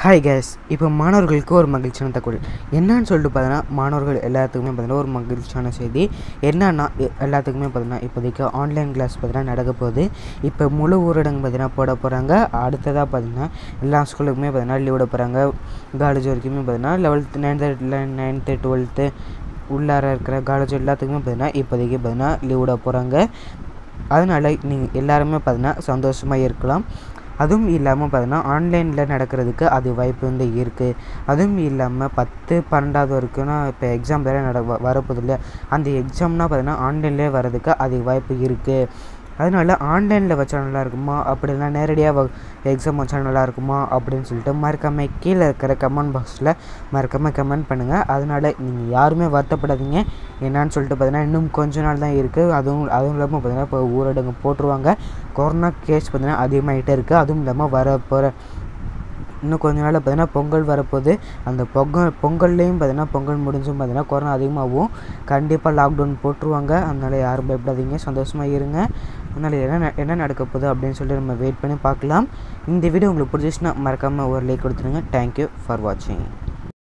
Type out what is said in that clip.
hi guys இப்போ மாணவர்களுக்கு ஒரு மகிழ்ச்சியான தகவல் என்னன்னு சொல்லிட்டு பார்த்தீங்கன்னா மாணவர்கள் எல்லாத்துக்குமே பார்த்தீங்கன்னா ஒரு மகிழ்ச்சியான செய்தி என்னன்னா எ- எல்லாத்துக்குமே பார்த்தீங்கன்னா இப்போதைக்கு ஆன்லைன் கிளாஸ் பார்த்தீங்கன்னா நடக்க போகுது இப்போ முழு ஊரடங்கு பார்த்தீங்கன்னா போட போகிறாங்க அடுத்ததாக பார்த்தீங்கன்னா எல்லா ஸ்கூலுக்குமே பார்த்தீங்கன்னா லீவ் விட போகிறாங்க காலேஜ் வரைக்குமே பார்த்தீங்கன்னா லெவல்த்து நைன்த்து நைன்த்து டுவெல்த்து உள்ளார இருக்கிற காலேஜ் எல்லாத்துக்குமே பார்த்தீங்கன்னா இப்போதைக்கு பார்த்தீங்கன்னா லீவ் விட போகிறாங்க அதனால் நீங்கள் எல்லாருமே பார்த்தீங்கன்னா சந்தோஷமாக இருக்கலாம் அதுவும் இல்லாமல் பார்த்தீங்கன்னா ஆன்லைனில் நடக்கிறதுக்கு அது வாய்ப்பு வந்து இருக்குது அதுவும் இல்லாமல் பத்து பன்னெண்டாவது வரைக்கும்னா இப்போ எக்ஸாம் வேறு நட வ- வரப்போகுது இல்லையா அந்த எக்ஸாம்னா பார்த்தீங்கன்னா ஆன்லைன்லேயே வர்றதுக்கு அது வாய்ப்பு இருக்குது அதனால ஆன்லைனில் வச்சா நல்லா இருக்குமா அப்படின்னா நேரடியாக எக்ஸாம் வச்சா நல்லா இருக்குமா அப்படின்னு சொல்லிட்டு மறக்காம கீழே இருக்கிற கமெண்ட் பாக்ஸில் மறக்காம கமெண்ட் பண்ணுங்கள் அதனால நீங்கள் யாருமே வருத்தப்படாதீங்க என்னன்னு சொல்லிட்டு பார்த்தீங்கன்னா இன்னும் கொஞ்ச நாள் தான் இருக்குது அதுவும் அதுவும் இல்லாமல் பார்த்தீங்கன்னா இப்போ ஊரடங்கு போட்டுருவாங்க கொரோனா கேஸ் பார்த்தீங்கன்னா அதிகமாகிட்டே இருக்குது அதுவும் இல்லாமல் வர போகிற இன்னும் கொஞ்ச நாளில் பார்த்தீங்கன்னா பொங்கல் வரப்போகுது அந்த பொங்கல் பொங்கல்லையும் பார்த்தீங்கன்னா பொங்கல் முடிஞ்சும் பார்த்தீங்கன்னா கொரோனா அதிகமாகவும் கண்டிப்பாக லாக்டவுன் போட்டுருவாங்க அதனால் யாரும் பயப்படாதீங்க சந்தோஷமாக இருங்க அதனால் என்ன ந- என்ன நடக்க போகுது அப்படின்னு சொல்லிட்டு நம்ம வெயிட் பண்ணி பார்க்கலாம் இந்த வீடியோ உங்களுக்கு பிடிச்சிச்சுன்னா மறக்காமல் ஒரு லைக் கொடுத்துருங்க தேங்க்யூ ஃபார் வாட்சிங்